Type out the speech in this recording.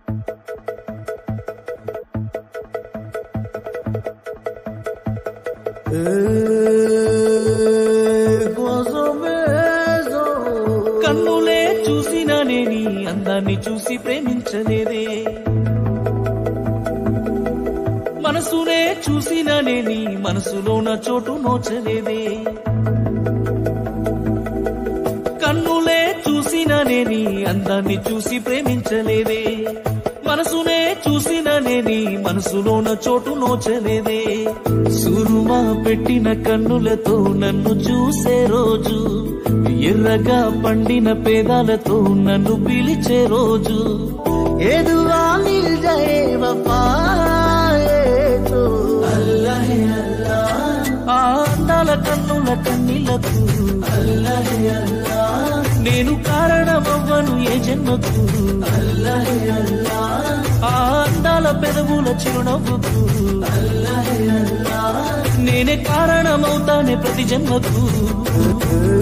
కన్నులే చూసినానే నీ అందాన్ని చూసి ప్రేమించలేదే మనసునే చూసినానే నీ మనసులోన చోటు నోచలేదే కన్నులే చూసినానే నీ అందాన్ని చూసి ప్రేమించలేదే మనసునే చూసినానే నీ మనసులోన చోటు నోచలేదే సురుమా పెట్టిన కన్నులతో నన్ను చూసే రోజు ఎర్రగా పండిన పేదాలతో నన్ను పిలిచే రోజు ఎదువా మిల్ జాయే వఫాయే తో అల్లహే అల్లా ఆ అందాల కన్నుల కన్నీళ్లకు అల్లహే అల్లా నేను కారణమవ్వను ఏ జన్మకు అల్లహే అల్లా ఆ అందాల పెదవుల చిరునవ్వుకు అల్లహే అల్లా నేనే కారణమవుతానే ప్రతి జన్మకు